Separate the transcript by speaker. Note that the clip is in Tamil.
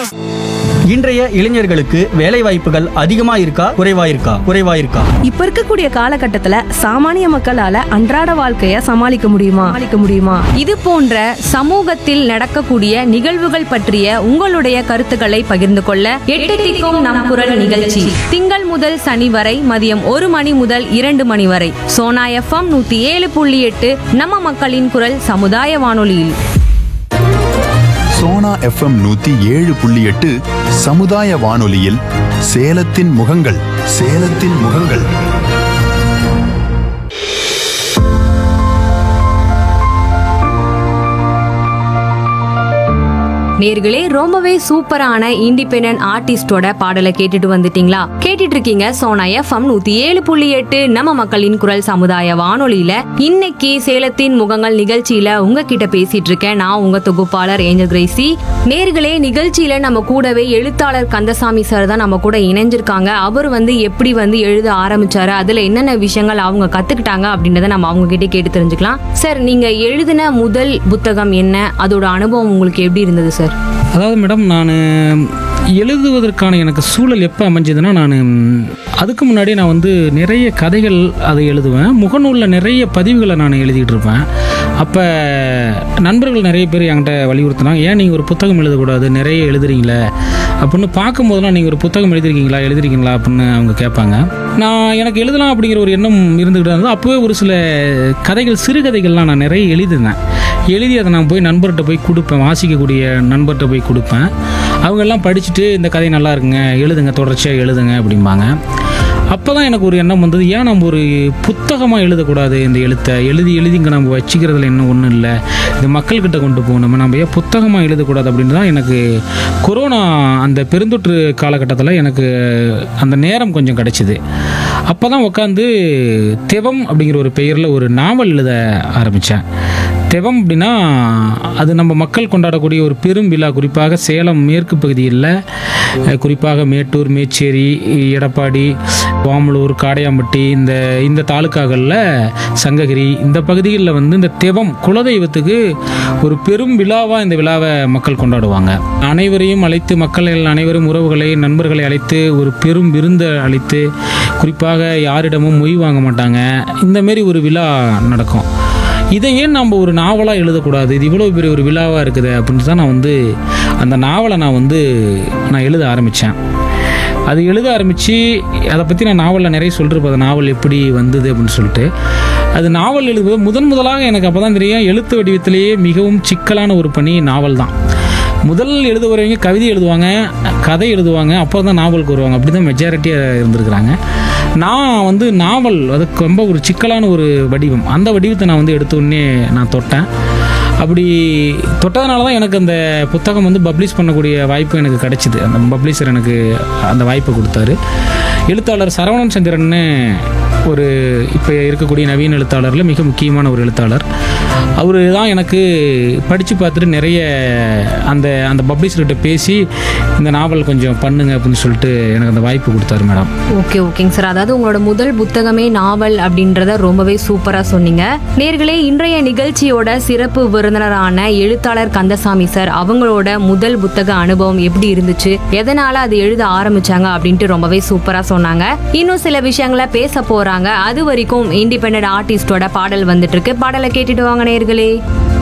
Speaker 1: இன்றைய இளைஞர்களுக்கு வேலை வாய்ப்புகள் அதிகமா இருக்கா குறைவா இருக்கா குறைவா இருக்கா
Speaker 2: இப்ப இருக்கக்கூடிய காலகட்டத்துல சாமானிய மக்களால அன்றாட வாழ்க்கைய சமாளிக்க முடியுமா சமாளிக்க முடியுமா
Speaker 3: இது போன்ற சமூகத்தில் நடக்கக்கூடிய நிகழ்வுகள் பற்றிய உங்களுடைய கருத்துக்களை பகிர்ந்து கொள்ள எட்டு திக்கும் நம் குரல் நிகழ்ச்சி திங்கள் முதல் சனி வரை மதியம் ஒரு மணி முதல் இரண்டு மணி வரை சோனா எஃப்எம் நூத்தி ஏழு புள்ளி எட்டு நம்ம மக்களின் குரல் சமுதாய வானொலியில்
Speaker 4: சோனா எஃப்எம் நூத்தி ஏழு புள்ளி எட்டு சமுதாய வானொலியில் சேலத்தின் முகங்கள் சேலத்தின் முகங்கள்
Speaker 3: நேர்களே ரொம்பவே சூப்பரான இண்டிபெண்டன்ட் ஆர்டிஸ்டோட பாடலை கேட்டுட்டு வந்துட்டீங்களா கேட்டுட்டு இருக்கீங்க சோனா எஃப்எம் நூத்தி ஏழு புள்ளி எட்டு நம்ம மக்களின் குரல் சமுதாய வானொலியில இன்னைக்கு சேலத்தின் முகங்கள் நிகழ்ச்சியில உங்ககிட்ட பேசிட்டு இருக்கேன் நான் உங்க தொகுப்பாளர் ஏஞ்சல் கிரேசி நேர்களே நிகழ்ச்சியில நம்ம கூடவே எழுத்தாளர் கந்தசாமி சார் தான் நம்ம கூட இணைஞ்சிருக்காங்க அவர் வந்து எப்படி வந்து எழுத ஆரம்பிச்சாரு அதுல என்னென்ன விஷயங்கள் அவங்க கத்துக்கிட்டாங்க அப்படின்றத நம்ம அவங்க கிட்ட கேட்டு தெரிஞ்சுக்கலாம் சார் நீங்க எழுதின முதல் புத்தகம் என்ன அதோட அனுபவம் உங்களுக்கு எப்படி இருந்தது சார்
Speaker 5: அதாவது மேடம் நான் எழுதுவதற்கான எனக்கு சூழல் எப்போ அமைஞ்சதுன்னா நான் அதுக்கு முன்னாடி நான் வந்து நிறைய கதைகள் அதை எழுதுவேன் முகநூலில் நிறைய பதிவுகளை நான் எழுதிட்டு இருப்பேன் அப்போ நண்பர்கள் நிறைய பேர் என்கிட்ட வலியுறுத்தினாங்க ஏன் நீங்கள் ஒரு புத்தகம் எழுதக்கூடாது நிறைய எழுதுறீங்களே அப்படின்னு பார்க்கும்போதெல்லாம் நீங்கள் ஒரு புத்தகம் எழுதிருக்கீங்களா எழுதிருக்கீங்களா அப்படின்னு அவங்க கேட்பாங்க நான் எனக்கு எழுதலாம் அப்படிங்கிற ஒரு எண்ணம் இருந்துக்கிட்டு இருந்தது அப்போவே ஒரு சில கதைகள் சிறுகதைகள்லாம் நான் நிறைய எழுதினேன் எழுதி அதை நான் போய் நண்பர்கிட்ட போய் கொடுப்பேன் வாசிக்கக்கூடிய நண்பர்கிட்ட போய் கொடுப்பேன் அவங்க எல்லாம் படிச்சுட்டு இந்த கதை நல்லா இருக்குங்க எழுதுங்க தொடர்ச்சியாக எழுதுங்க அப்படிம்பாங்க அப்போ தான் எனக்கு ஒரு எண்ணம் வந்தது ஏன் நம்ம ஒரு புத்தகமாக எழுதக்கூடாது இந்த எழுத்தை எழுதி எழுதி இங்கே நம்ம வச்சுக்கிறதுல இன்னும் ஒன்றும் இல்லை இது மக்கள்கிட்ட கொண்டு போகணும் நம்ம ஏன் புத்தகமாக எழுதக்கூடாது அப்படின்னு தான் எனக்கு கொரோனா அந்த பெருந்தொற்று காலகட்டத்தில் எனக்கு அந்த நேரம் கொஞ்சம் கிடச்சிது அப்போ தான் உட்காந்து தெவம் அப்படிங்கிற ஒரு பெயரில் ஒரு நாவல் எழுத ஆரம்பித்தேன் தெவம் அப்படின்னா அது நம்ம மக்கள் கொண்டாடக்கூடிய ஒரு பெரும் விழா குறிப்பாக சேலம் மேற்கு பகுதியில் அஹ், குறிப்பாக மேட்டூர் மேச்சேரி எடப்பாடி வாமலூர் காடையாம்பட்டி இந்த இந்த தாலுக்காகளில் சங்ககிரி இந்த பகுதிகளில் வந்து இந்த தெவம் குலதெய்வத்துக்கு ஒரு பெரும் விழாவாக இந்த விழாவை மக்கள் கொண்டாடுவாங்க அனைவரையும் அழைத்து மக்கள் அனைவரும் உறவுகளை நண்பர்களை அழைத்து ஒரு பெரும் விருந்தை அழைத்து குறிப்பாக யாரிடமும் மொய் வாங்க மாட்டாங்க இந்த மாரி ஒரு விழா நடக்கும் இதை ஏன் நம்ம ஒரு நாவலாக எழுதக்கூடாது இது இவ்வளோ பெரிய ஒரு விழாவாக இருக்குது அப்படின்னு தான் நான் வந்து அந்த நாவலை நான் வந்து நான் எழுத ஆரம்பித்தேன் அது எழுத ஆரம்பித்து அதை பற்றி நான் நாவலில் நிறைய சொல்லிருப்பேன் அந்த நாவல் எப்படி வந்தது அப்படின்னு சொல்லிட்டு அது நாவல் எழுதும்போது முதன் முதலாக எனக்கு அப்போ தான் தெரியும் எழுத்து வடிவத்திலேயே மிகவும் சிக்கலான ஒரு பணி நாவல் தான் முதல் எழுதுவரவங்க கவிதை எழுதுவாங்க கதை எழுதுவாங்க அப்புறம் தான் நாவலுக்கு வருவாங்க அப்படி தான் மெஜாரிட்டியாக இருந்திருக்கிறாங்க நான் வந்து நாவல் அதுக்கு ரொம்ப ஒரு சிக்கலான ஒரு வடிவம் அந்த வடிவத்தை நான் வந்து எடுத்த உடனே நான் தொட்டேன் அப்படி தொட்டதுனால தான் எனக்கு அந்த புத்தகம் வந்து பப்ளிஷ் பண்ணக்கூடிய வாய்ப்பு எனக்கு கிடைச்சிது அந்த பப்ளிஷர் எனக்கு அந்த வாய்ப்பை கொடுத்தாரு எழுத்தாளர் சரவணன் சந்திரன்னு ஒரு இப்போ இருக்கக்கூடிய நவீன எழுத்தாளரில் மிக முக்கியமான ஒரு எழுத்தாளர் அவர் தான் எனக்கு படித்து பார்த்துட்டு நிறைய அந்த அந்த பப்ளிஷர்கிட்ட பேசி இந்த நாவல் கொஞ்சம் பண்ணுங்க அப்படின்னு சொல்லிட்டு எனக்கு அந்த வாய்ப்பு கொடுத்தாரு மேடம்
Speaker 3: ஓகே ஓகேங்க சார் அதாவது உங்களோட முதல் புத்தகமே நாவல் அப்படின்றத ரொம்பவே சூப்பரா சொன்னீங்க நேர்களே இன்றைய நிகழ்ச்சியோட சிறப்பு விருந்தினரான எழுத்தாளர் கந்தசாமி சார் அவங்களோட முதல் புத்தக அனுபவம் எப்படி இருந்துச்சு எதனால அது எழுத ஆரம்பிச்சாங்க அப்படின்ட்டு ரொம்பவே சூப்பரா சொன்னாங்க இன்னும் சில விஷயங்களை பேச போறாங்க அது வரைக்கும் இண்டிபெண்டன்ட் ஆர்டிஸ்டோட பாடல் வந்துட்டு இருக்கு பாடலை கேட்டுட்டு வாங்க நேர்களே